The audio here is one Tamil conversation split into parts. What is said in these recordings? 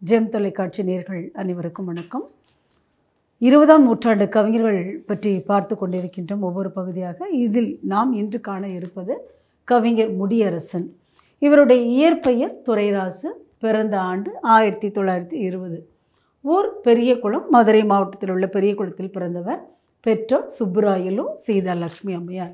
ஜெம் தொலைக்காட்சி நேர்கள் அனைவருக்கும் வணக்கம் இருபதாம் நூற்றாண்டு கவிஞர்கள் பற்றி பார்த்து கொண்டிருக்கின்றோம் ஒவ்வொரு பகுதியாக இதில் நாம் இன்று காண இருப்பது கவிஞர் முடியரசன் இவருடைய இயற்பெயர் துரைராசு பிறந்த ஆண்டு ஆயிரத்தி தொள்ளாயிரத்தி இருபது ஊர் பெரியகுளம் மதுரை மாவட்டத்தில் உள்ள பெரியகுளத்தில் பிறந்தவர் பெற்றோர் சுப்புராயலு சீதாலட்சுமி அம்மையார்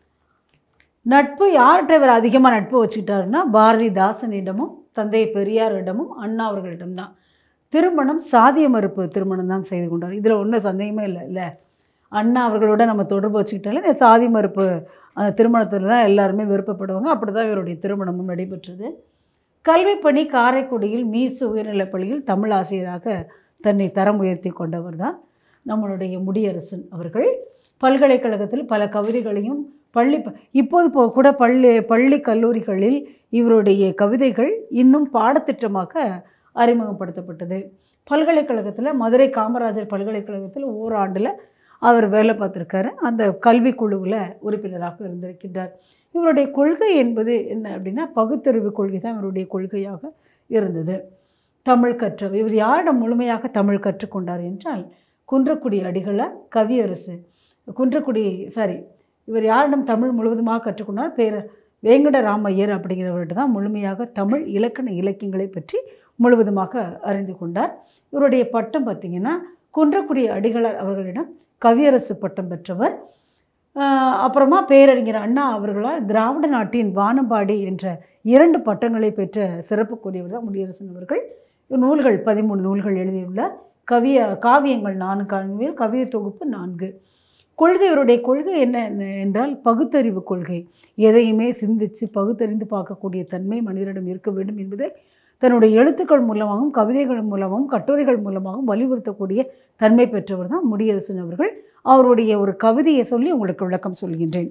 நட்பு யார்கிட்ட இவர் அதிகமாக நட்பு வச்சுக்கிட்டாருன்னா பாரதிதாசனிடமும் தந்தை பெரியாரிடமும் அண்ணா அவர்களிடம்தான் திருமணம் சாதிய மறுப்பு திருமணம் தான் செய்து கொண்டார் இதில் ஒன்றும் சந்தேகமே இல்லை இல்லை அண்ணா அவர்களோட நம்ம தொடர்பு வச்சுக்கிட்டாலே இந்த சாதி மறுப்பு அந்த திருமணத்தில் தான் எல்லாருமே விருப்பப்படுவாங்க அப்படி தான் இவருடைய திருமணமும் நடைபெற்றது கல்வி பணி காரைக்குடியில் மீசு உயர்நிலைப் பள்ளியில் தமிழ் ஆசிரியராக தன்னை தரம் உயர்த்தி கொண்டவர் தான் நம்மளுடைய முடியரசன் அவர்கள் பல்கலைக்கழகத்தில் பல கவிதைகளையும் பள்ளி ப- இப்போது இப்போ கூட பள்ளி பள்ளி கல்லூரிகளில் இவருடைய கவிதைகள் இன்னும் பாடத்திட்டமாக அறிமுகப்படுத்தப்பட்டது பல்கலைக்கழகத்தில் மதுரை காமராஜர் பல்கலைக்கழகத்தில் ஓராண்டில் அவர் வேலை பார்த்துருக்காரு அந்த கல்வி குழுவில் உறுப்பினராக இருந்திருக்கின்றார் இவருடைய கொள்கை என்பது என்ன அப்படின்னா பகுத்தறிவு கொள்கை தான் இவருடைய கொள்கையாக இருந்தது தமிழ் கற்றவர் இவர் யாரிடம் முழுமையாக தமிழ் கற்றுக்கொண்டார் என்றால் குன்றக்குடி அடிகளார் கவியரசு குன்றக்குடி சாரி இவர் யாரிடம் தமிழ் முழுவதுமாக கற்றுக்கொண்டார் பேர வேங்கடராமையர் அப்படிங்கிறவர்கிட்ட தான் முழுமையாக தமிழ் இலக்கண இலக்கியங்களை பற்றி முழுவதுமாக அறிந்து கொண்டார் இவருடைய பட்டம் பார்த்திங்கன்னா குன்றக்குடி அடிகளார் அவர்களிடம் கவியரசு பட்டம் பெற்றவர் ஆஹ் அப்புறமா பேரறிஞர் அண்ணா அவர்களால் திராவிட நாட்டின் வானம்பாடி என்ற இரண்டு பட்டங்களை பெற்ற சிறப்புக்குரியவர் தான் முடியரசன் அவர்கள் நூல்கள் பதிமூணு நூல்கள் எழுதியுள்ளார் கவிய காவியங்கள் நான்கு காவியங்கள் கவிதை தொகுப்பு நான்கு கொள்கை இவருடைய கொள்கை என்ன என்ன என்றால் பகுத்தறிவு கொள்கை எதையுமே சிந்தித்து பகுத்தறிந்து பார்க்கக்கூடிய தன்மை மனிதனிடம் இருக்க வேண்டும் என்பதை தன்னுடைய எழுத்துக்கள் மூலமாகவும் கவிதைகள் மூலமாகவும் கட்டுரைகள் மூலமாகவும் வலியுறுத்தக்கூடிய தன்மை பெற்றவர் தான் முடியரசன் அவர்கள் அவருடைய ஒரு கவிதையை சொல்லி உங்களுக்கு விளக்கம் சொல்கின்றேன்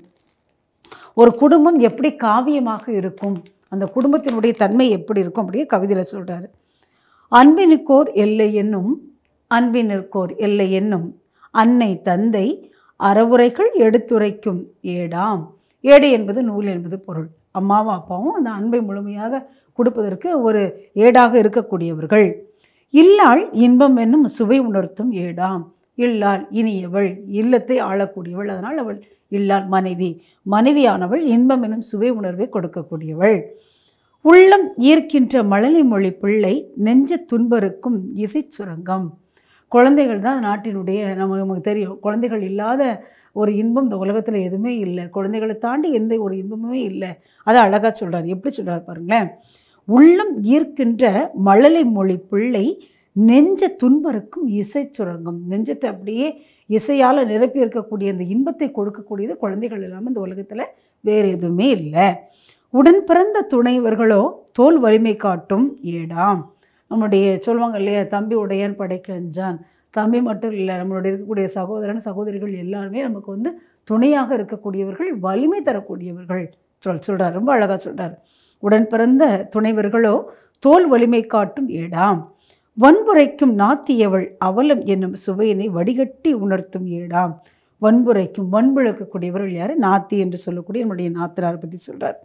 ஒரு குடும்பம் எப்படி காவியமாக இருக்கும் அந்த குடும்பத்தினுடைய தன்மை எப்படி இருக்கும் அப்படியே கவிதையில் சொல்கிறாரு அன்பினுக்கோர் எல்லை என்னும் அன்பினுக்கோர் எல்லை என்னும் அன்னை தந்தை அறவுரைகள் எடுத்துரைக்கும் ஏடாம் ஏடு என்பது நூல் என்பது பொருள் அம்மாவும் அப்பாவும் அந்த அன்பை முழுமையாக கொடுப்பதற்கு ஒரு ஏடாக இருக்கக்கூடியவர்கள் இல்லாள் இன்பம் என்னும் சுவை உணர்த்தும் ஏடாம் இல்லாள் இனியவள் இல்லத்தை ஆளக்கூடியவள் அதனால் அவள் இல்லாள் மனைவி மனைவியானவள் இன்பம் என்னும் சுவை உணர்வை கொடுக்கக்கூடியவள் உள்ளம் ஈர்க்கின்ற மழலை மொழி பிள்ளை நெஞ்ச துன்பருக்கும் இசை சுரங்கம் குழந்தைகள் தான் நாட்டினுடைய நம்ம நமக்கு தெரியும் குழந்தைகள் இல்லாத ஒரு இன்பம் இந்த உலகத்தில் எதுவுமே இல்லை குழந்தைகளை தாண்டி எந்த ஒரு இன்பமுமே இல்லை அதை அழகாக சொல்கிறார் எப்படி சொல்கிறார் பாருங்களேன் உள்ளம் ஈர்க்கின்ற மழலை மொழி பிள்ளை நெஞ்ச துன்பருக்கும் இசை சுரங்கம் நெஞ்சத்தை அப்படியே இசையால் நிரப்பி இருக்கக்கூடிய அந்த இன்பத்தை கொடுக்கக்கூடியது குழந்தைகள் இல்லாமல் இந்த உலகத்தில் வேறு எதுவுமே இல்லை உடன் பிறந்த துணைவர்களோ தோல் வலிமை காட்டும் ஏடாம் நம்மளுடைய சொல்லுவாங்க இல்லையா தம்பி உடையான் படைக்கஞ்சான் தம்பி மட்டும் இல்லை நம்மளுடைய இருக்கக்கூடிய சகோதரன் சகோதரிகள் எல்லாருமே நமக்கு வந்து துணையாக இருக்கக்கூடியவர்கள் வலிமை தரக்கூடியவர்கள் சொல் சொல்கிறார் ரொம்ப அழகாக சொல்கிறார் உடன் பிறந்த துணைவர்களோ தோல் வலிமை காட்டும் ஏடாம் வன்புரைக்கும் நாத்தியவள் அவலம் என்னும் சுவையினை வடிகட்டி உணர்த்தும் ஏடாம் வன்புரைக்கும் வன்புழக்கக்கூடியவர்கள் யார் நாத்தி என்று சொல்லக்கூடிய நம்முடைய நாத்தனார் பற்றி சொல்கிறார்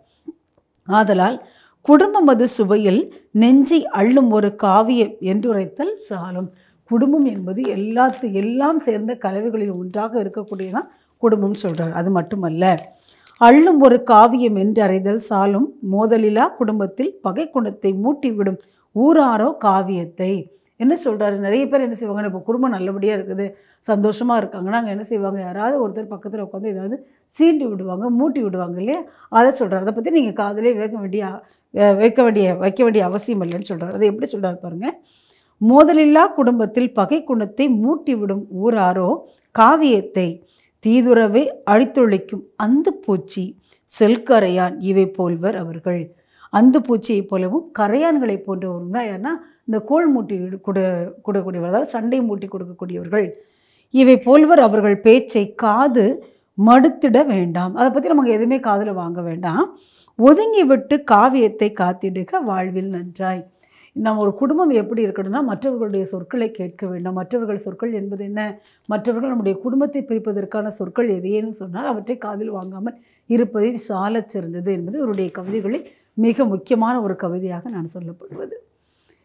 ஆதலால் குடும்பம் அது சுவையில் நெஞ்சை அள்ளும் ஒரு காவியம் என்றுரைத்தல் சாலும் குடும்பம் என்பது எல்லாத்து எல்லாம் சேர்ந்த கலவைகளில் ஒன்றாக இருக்கக்கூடியதான் குடும்பம் சொல்கிறார் அது மட்டுமல்ல அள்ளும் ஒரு காவியம் என்று அறிதல் சாலும் மோதலிலா குடும்பத்தில் பகை குணத்தை மூட்டிவிடும் ஊராரோ காவியத்தை என்ன சொல்கிறாரு நிறைய பேர் என்ன செய்வாங்க இப்போ குடும்பம் நல்லபடியாக இருக்குது சந்தோஷமாக இருக்காங்கன்னா அங்கே என்ன செய்வாங்க யாராவது ஒருத்தர் பக்கத்தில் உட்காந்து ஏதாவது சீண்டி விடுவாங்க மூட்டி விடுவாங்க இல்லையா அதை சொல்கிறார் அதை பற்றி நீங்கள் காதலே வைக்க வேண்டிய அஹ், வைக்க வேண்டிய வைக்க வேண்டிய அவசியம் இல்லைன்னு சொல்கிறார் அதை எப்படி சொல்கிறார் பாருங்கள் மோதலில்லா குடும்பத்தில் பகை குணத்தை மூட்டிவிடும் ஊராரோ காவியத்தை தீதுறவே அழித்தொழிக்கும் அந்த பூச்சி செல்கரையான் இவை போல்வர் அவர்கள் அந்த பூச்சியைப் போலவும் கரையான்களைப் போன்றவரும் தான் யாருன்னா இந்த கோள் மூட்டி கொடு கொடுக்கக்கூடியவர் அதாவது சண்டை மூட்டி கொடுக்கக்கூடியவர்கள் இவை போல்வர் அவர்கள் பேச்சை காது மடுத்திட வேண்டாம் அதை பற்றி நமக்கு எதுவுமே காதில் வாங்க வேண்டாம் ஒதுங்கி விட்டு காவியத்தை காத்திடுக வாழ்வில் நன்றாய் நம்ம ஒரு குடும்பம் எப்படி இருக்கணும்னா மற்றவர்களுடைய சொற்களை கேட்க வேண்டும் மற்றவர்கள் சொற்கள் என்பது என்ன மற்றவர்கள் நம்முடைய குடும்பத்தை பிரிப்பதற்கான சொற்கள் எவையேனும் சொன்னால் அவற்றை காதில் வாங்காமல் இருப்பதை சாலச் சிறந்தது என்பது இவருடைய கவிதைகளில் மிக முக்கியமான ஒரு கவிதையாக நான் சொல்லப்படுவது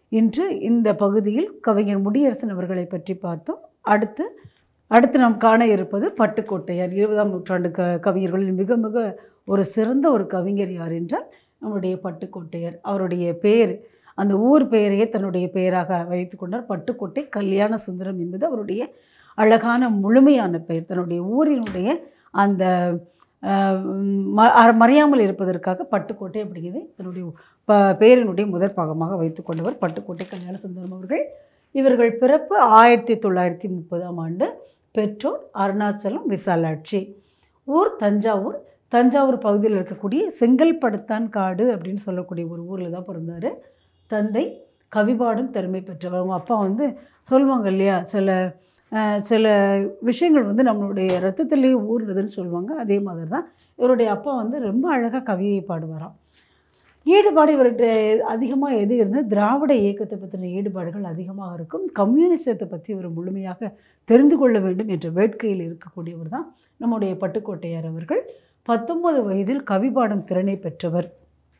இன்று இந்த பகுதியில் கவிஞர் முடியரசன் அவர்களை பற்றி பார்த்தோம் அடுத்து அடுத்து நாம் காண இருப்பது பட்டுக்கோட்டையார் இருபதாம் நூற்றாண்டு க கவிஞர்களில் மிக மிக ஒரு சிறந்த ஒரு கவிஞர் யார் என்றால் நம்முடைய பட்டுக்கோட்டையர் அவருடைய பெயர் அந்த ஊர் பெயரையே தன்னுடைய பெயராக வைத்து கொண்டார் பட்டுக்கோட்டை கல்யாண சுந்தரம் என்பது அவருடைய அழகான முழுமையான பெயர் தன்னுடைய ஊரினுடைய அந்த அஹ், ம- அ- மறையாமல் இருப்பதற்காக பட்டுக்கோட்டை அப்படிங்கிறது தன்னுடைய ப பெயரினுடைய முதற் பாகமாக வைத்து கொண்டவர் பட்டுக்கோட்டை கல்யாண சுந்தரம் அவர்கள் இவர்கள் பிறப்பு ஆயிரத்தி தொள்ளாயிரத்தி முப்பதாம் ஆண்டு பெற்றோர் அருணாச்சலம் விசாலாட்சி ஊர் தஞ்சாவூர் தஞ்சாவூர் பகுதியில் இருக்கக்கூடிய செங்கல்படுத்தான் காடு அப்படின்னு சொல்லக்கூடிய ஒரு ஊரில் தான் பிறந்தார் தந்தை கவிபாடும் திறமை பெற்றவர் அவங்க அப்பா வந்து சொல்லுவாங்க இல்லையா சில அஹ், சில விஷயங்கள் வந்து நம்மளுடைய ரத்தத்திலேயே ஊறுனதுன்னு சொல்லுவாங்க அதே மாதிரி தான் இவருடைய அப்பா வந்து ரொம்ப அழகாக கவியை பாடுவாராம் ஈடுபாடு இவர்கிட்ட அதிகமாக எது இருந்தால் திராவிட இயக்கத்தை பற்றின ஈடுபாடுகள் அதிகமாக இருக்கும் கம்யூனிசத்தை பற்றி இவர் முழுமையாக தெரிந்து கொள்ள வேண்டும் என்ற வேட்கையில் இருக்கக்கூடியவர் தான் நம்முடைய பட்டுக்கோட்டையார் அவர்கள் பத்தொன்பது வயதில் கவி பாடும் திறனை பெற்றவர்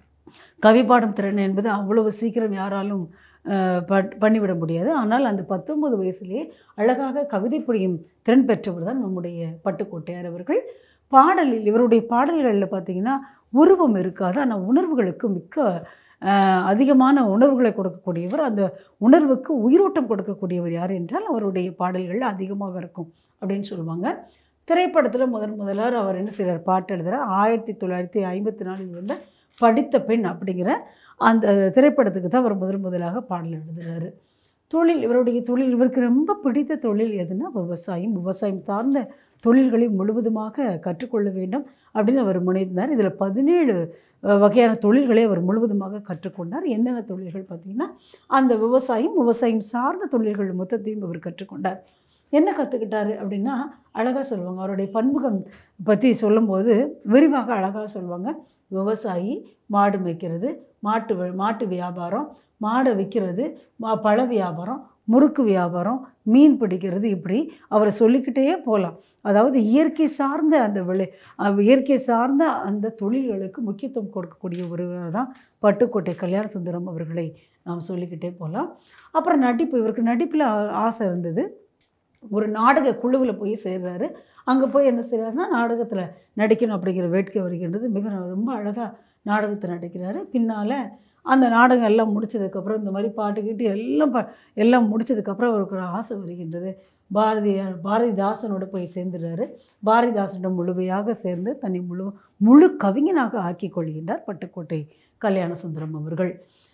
கவி பாடும் திறன் என்பது அவ்வளவு சீக்கிரம் யாராலும் அஹ், ப- பண்ணிவிட முடியாது ஆனால் அந்த பத்தொன்பது வயசுலேயே அழகாக கவிதை புரியும் திறன் பெற்றவர் தான் நம்முடைய பட்டுக்கோட்டையார் அவர்கள் பாடலில் இவருடைய பாடல்களில் பார்த்தீங்கன்னா உருவம் இருக்காது ஆனால் உணர்வுகளுக்கு மிக்க அஹ், அதிகமான உணர்வுகளை கொடுக்கக்கூடியவர் அந்த உணர்வுக்கு உயிரோட்டம் கொடுக்கக்கூடியவர் யார் என்றால் அவருடைய பாடல்கள் அதிகமாக இருக்கும் அப்படின்னு சொல்லுவாங்க திரைப்படத்தில் முதன் முதலார் அவர் என்ன செய்கிறார் பாட்டு எழுதுகிறார் ஆயிரத்தி தொள்ளாயிரத்தி ஐம்பத்தி நாலில் வந்த படித்த பெண் அப்படிங்கிற அந்த திரைப்படத்துக்கு தான் அவர் முதல் முதலாக பாடல் எழுதுகிறாரு தொழில் இவருடைய தொழில் இவருக்கு ரொம்ப பிடித்த தொழில் எதுனா விவசாயம் விவசாயம் சார்ந்த தொழில்களை முழுவதுமாக கற்றுக்கொள்ள வேண்டும் அப்படின்னு அவர் முனைந்தார் இதில் பதினேழு அஹ், வகையான தொழில்களை அவர் முழுவதுமாக கற்றுக்கொண்டார் என்னென்ன தொழில்கள் பார்த்திங்கன்னா அந்த விவசாயம் விவசாயம் சார்ந்த தொழில்கள் மொத்தத்தையும் அவர் கற்றுக்கொண்டார் என்ன கற்றுக்கிட்டாரு அப்படின்னா அழகாக சொல்லுவாங்க அவருடைய பன்முகம் பற்றி சொல்லும்போது விரிவாக அழகாக சொல்லுவாங்க விவசாயி மாடு மேய்க்கிறது மாட்டு வி- மாட்டு வியாபாரம் மாடை விற்கிறது மா பழ வியாபாரம் முறுக்கு வியாபாரம் மீன் பிடிக்கிறது இப்படி அவரை சொல்லிக்கிட்டே போகலாம் அதாவது இயற்கை சார்ந்த அந்த விளை அஹ் இயற்கை சார்ந்த அந்த தொழில்களுக்கு முக்கியத்துவம் கொடுக்கக்கூடிய ஒருவர் தான் பட்டுக்கோட்டை கல்யாண சுந்தரம் அவர்களை நாம் சொல்லிக்கிட்டே போகலாம் அப்புறம் நடிப்பு இவருக்கு நடிப்பில் ஆசை இருந்தது ஒரு நாடக குழுவில் போய் சேர்றாரு அங்கே போய் என்ன செய்கிறாருன்னா நாடகத்தில் நடிக்கணும் அப்படிங்கிற வேட்கை வருகின்றது மிக ரொம்ப அழகாக நாடகத்தை நடிக்கிறாரு பின்னால் அந்த நாடகம் எல்லாம் முடிச்சதுக்கப்புறம் இந்த மாதிரி பாட்டு கீட்டு எல்லாம் ப எல்லாம் முடிச்சதுக்கப்புறம் அவருக்கு ஒரு ஆசை வருகின்றது பாரதியார் பாரதிதாசனோட போய் சேர்ந்துடுறாரு பாரதிதாசனிடம் முழுமையாக சேர்ந்து தன்னை முழு முழு கவிஞனாக ஆக்கிக் கொள்கின்றார் பட்டுக்கோட்டை கல்யாண சுந்தரம் அவர்கள்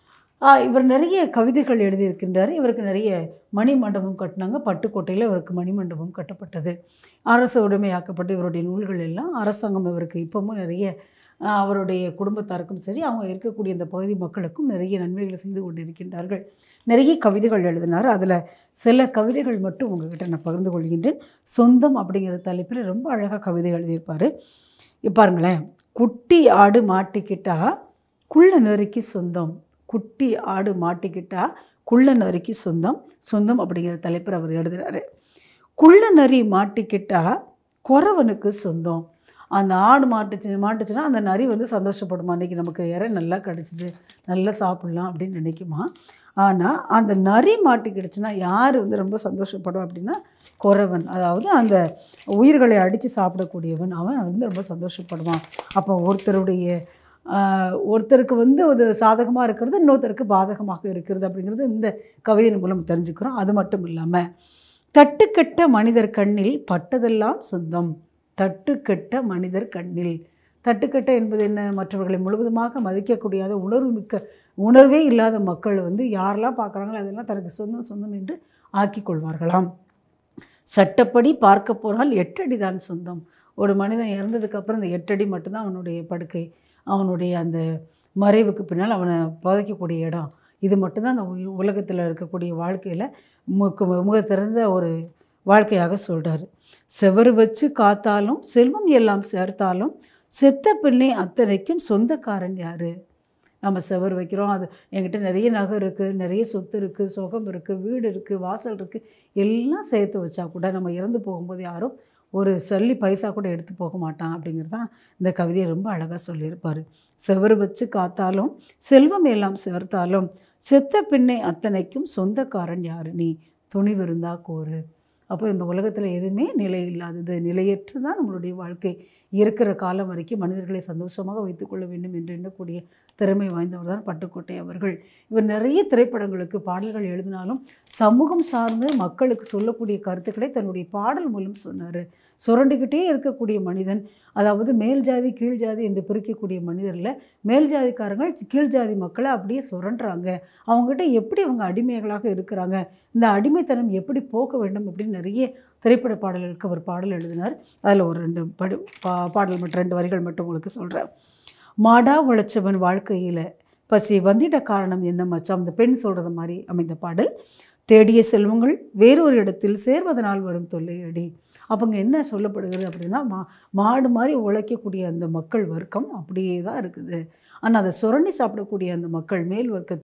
ஆ, இவர் நிறைய கவிதைகள் எழுதியிருக்கின்றார் இவருக்கு நிறைய மணி மண்டபம் கட்டினாங்க பட்டுக்கோட்டையில் இவருக்கு மணி மண்டபம் கட்டப்பட்டது அரசு உடைமையாக்கப்பட்ட இவருடைய நூல்கள் எல்லாம் அரசாங்கம் இவருக்கு இப்பவும் நிறைய ஆ, அவருடைய குடும்பத்தாருக்கும் சரி அவங்க இருக்கக்கூடிய இந்த பகுதி மக்களுக்கும் நிறைய நன்மைகளை செய்து கொண்டிருக்கின்றார்கள் நிறைய கவிதைகள் எழுதினார் அதில் சில கவிதைகள் மட்டும் உங்ககிட்ட நான் பகிர்ந்து கொள்கின்றேன் சொந்தம் அப்படிங்கிற தலைப்பில் ரொம்ப அழகாக கவிதை எழுதியிருப்பார் இப்ப பாருங்களேன் குட்டி ஆடு மாட்டிக்கிட்டா குள்ள நெருக்கி சொந்தம் குட்டி ஆடு மாட்டிக்கிட்டா குள்ள நரிக்கு சொந்தம் சொந்தம் அப்படிங்கிற தலைப்பில் அவர் எழுதுறாரு குள்ள நரி மாட்டிக்கிட்டா குறவனுக்கு சொந்தம் அந்த ஆடு மாட்டுச்சு மாட்டுச்சுன்னா அந்த நரி வந்து சந்தோஷப்படுமா அன்றைக்கி நமக்கு இறை நல்லா கிடச்சிது நல்லா சாப்பிட்லாம் அப்படின்னு நினைக்குமா ஆனால் அந்த நரி மாட்டிக்கிடுச்சுன்னா யார் வந்து ரொம்ப சந்தோஷப்படுவா அப்படின்னா குறவன் அதாவது அந்த உயிர்களை அடித்து சாப்பிடக்கூடியவன் அவன் வந்து ரொம்ப சந்தோஷப்படுவான் அப்போ ஒருத்தருடைய ஆஹ், ஒருத்தருக்கு வந்து ஒரு சாதகமாக இருக்கிறது இன்னொருத்தருக்கு பாதகமாக இருக்கிறது அப்படிங்கிறது இந்த கவிதையின் மூலம் தெரிஞ்சுக்கிறோம் அது மட்டும் இல்லாமல் தட்டுக்கெட்ட மனிதர் கண்ணில் பட்டதெல்லாம் சொந்தம் தட்டுக்கெட்ட மனிதர் கண்ணில் தட்டுக்கெட்ட என்பது என்ன மற்றவர்களை முழுவதுமாக மதிக்கக்கூடியாத உணர்வு மிக்க உணர்வே இல்லாத மக்கள் வந்து யாரெல்லாம் பார்க்குறாங்களோ அதெல்லாம் தனக்கு சொந்தம் சொந்தம் என்று ஆக்கிக் கொள்வார்களாம் சட்டப்படி பார்க்க போனால் எட்டடி தான் சொந்தம் ஒரு மனிதன் இறந்ததுக்கப்புறம் இந்த எட்டடி மட்டும்தான் அவனுடைய படுக்கை அவனுடைய அந்த மறைவுக்கு பின்னால் அவனை புதைக்கக்கூடிய இடம் இது மட்டும்தான் அந்த உலகத்தில் இருக்கக்கூடிய வாழ்க்கையில் முக முக திறந்த ஒரு வாழ்க்கையாக சொல்கிறாரு செவரு வச்சு காத்தாலும் செல்வம் எல்லாம் சேர்த்தாலும் செத்த பின்னே அத்தனைக்கும் சொந்தக்காரன் யார் நம்ம செவர் வைக்கிறோம் அது என்கிட்ட நிறைய நகை இருக்குது நிறைய சொத்து இருக்குது சுகம் இருக்குது வீடு இருக்குது வாசல் இருக்குது எல்லாம் சேர்த்து வச்சா கூட நம்ம இறந்து போகும்போது யாரும் ஒரு சல்லி பைசா கூட எடுத்து போக மாட்டான் அப்படிங்கிறது தான் இந்த கவிதையை ரொம்ப அழகாக சொல்லியிருப்பார் செவர் வச்சு காத்தாலும் செல்வம் எல்லாம் சேர்த்தாலும் செத்த பின்னே அத்தனைக்கும் சொந்தக்காரன் யாரு நீ துணிவிருந்தா கோரு அப்போ இந்த உலகத்தில் எதுவுமே நிலை இல்லாதது நிலையற்று தான் நம்மளுடைய வாழ்க்கை இருக்கிற காலம் வரைக்கும் மனிதர்களை சந்தோஷமாக வைத்துக்கொள்ள வேண்டும் என்று எண்ணக்கூடிய திறமை வாய்ந்தவர் தான் பட்டுக்கோட்டை அவர்கள் இவர் நிறைய திரைப்படங்களுக்கு பாடல்கள் எழுதினாலும் சமூகம் சார்ந்து மக்களுக்கு சொல்லக்கூடிய கருத்துக்களை தன்னுடைய பாடல் மூலம் சொன்னார் சுரண்டிக்கிட்டே இருக்கக்கூடிய மனிதன் அதாவது மேல் ஜாதி கீழ் ஜாதி என்று பிரிக்கக்கூடிய மனிதரில் மேல் ஜாதிக்காரங்கள் கீழ் ஜாதி மக்களை அப்படியே சுரண்டுறாங்க அவங்ககிட்ட எப்படி அவங்க அடிமைகளாக இருக்கிறாங்க இந்த அடிமைத்தனம் எப்படி போக வேண்டும் அப்படின்னு நிறைய திரைப்பட பாடல்களுக்கு அவர் பாடல் எழுதினார் அதில் ஒரு ரெண்டு படு பா பாடல் மட்டும் ரெண்டு வரிகள் மட்டும் உங்களுக்கு சொல்கிறேன் மாடா உழைச்சவன் வாழ்க்கையில் பசி வந்திட காரணம் என்ன மச்சான் அந்த பெண் சொல்கிறது மாதிரி அமைந்த பாடல் தேடிய செல்வங்கள் வேறொரு இடத்தில் சேர்வதனால் வரும் தொல்லையடி அப்போங்க என்ன சொல்லப்படுகிறது அப்படின்னா மா மாடு மாதிரி உழைக்கக்கூடிய அந்த மக்கள் வர்க்கம் அப்படியே தான் இருக்குது ஆனால் அதை சுரண்டி சாப்பிடக்கூடிய அந்த மக்கள் மேல் வர்க்க